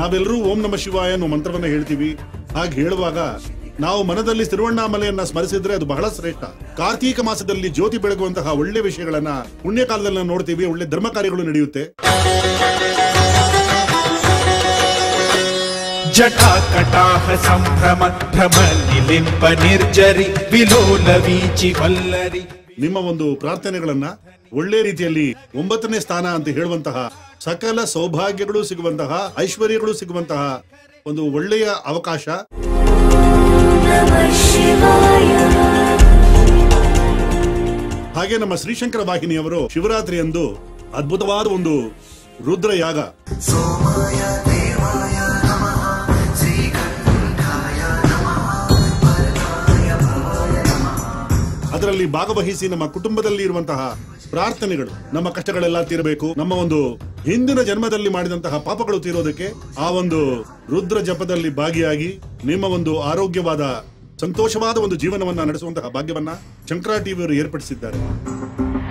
ನಾವೆಲ್ಲರೂ ಓಂ ನಮ ಶಿವಾಯ ಅನ್ನೋ ಮಂತ್ರವನ್ನ ಹೇಳ್ತೀವಿ ಹಾಗೆ ಹೇಳುವಾಗ ನಾವು ಮನದಲ್ಲಿ ತಿರುವಣ್ಣಾಮಲೆಯನ್ನ ಸ್ಮರಿಸಿದ್ರೆ ಅದು ಬಹಳ ಶ್ರೇಷ್ಠ ಕಾರ್ತೀಕ ಮಾಸದಲ್ಲಿ ಜ್ಯೋತಿ ಬೆಳಗುವಂತಹ ಒಳ್ಳೆ ವಿಷಯಗಳನ್ನ ಪುಣ್ಯ ಕಾಲದಲ್ಲಿ ನಾವು ನೋಡ್ತೀವಿ ಒಳ್ಳೆ ಧರ್ಮ ಕಾರ್ಯಗಳು ನಡೆಯುತ್ತೆ ಜಟಾಕಟಾಹ ಸಂಭ್ರಮ ಭ್ರಮ ನಿಲಿಂಪ ನಿರ್ಜರಿ ವಿಲೋಲ ವೀಚಿ ವಲ್ಲರಿ ನಿಮ್ಮ ಒಂದು ಪ್ರಾರ್ಥನೆಗಳನ್ನ ಒಳ್ಳೆ ರೀತಿಯಲ್ಲಿ ಒಂಬತ್ತನೇ ಸ್ಥಾನ ಅಂತ ಹೇಳುವಂತಹ ಸಕಲ ಸೌಭಾಗ್ಯಗಳು ಸಿಗುವಂತಹ ಐಶ್ವರ್ಯಗಳು ಸಿಗುವಂತಹ ಒಂದು ಒಳ್ಳೆಯ ಅವಕಾಶ ಹಾಗೆ ನಮ್ಮ ಶ್ರೀಶಂಕರ ವಾಹಿನಿಯವರು ಶಿವರಾತ್ರಿಯಂದು ಅದ್ಭುತವಾದ ಒಂದು ರುದ್ರ ಯಾಗ ಅದರಲ್ಲಿ ಭಾಗವಹಿಸಿ ನಮ್ಮ ಕುಟುಂಬದಲ್ಲಿ ಇರುವಂತಹ ಪ್ರಾರ್ಥನೆಗಳು ನಮ್ಮ ಕಷ್ಟಗಳೆಲ್ಲ ತೀರಬೇಕು ನಮ್ಮ ಒಂದು ಹಿಂದಿನ ಜನ್ಮದಲ್ಲಿ ಮಾಡಿದಂತಹ ಪಾಪಗಳು ತೀರೋದಕ್ಕೆ ಆ ಒಂದು ರುದ್ರ ಜಪದಲ್ಲಿ ಭಾಗಿಯಾಗಿ ನಿಮ್ಮ ಒಂದು ಆರೋಗ್ಯವಾದ ಸಂತೋಷವಾದ ಒಂದು ಜೀವನವನ್ನ ನಡೆಸುವಂತಹ ಭಾಗ್ಯವನ್ನ ಶಂಕರ ಟಿವಿಯವರು ಏರ್ಪಡಿಸಿದ್ದಾರೆ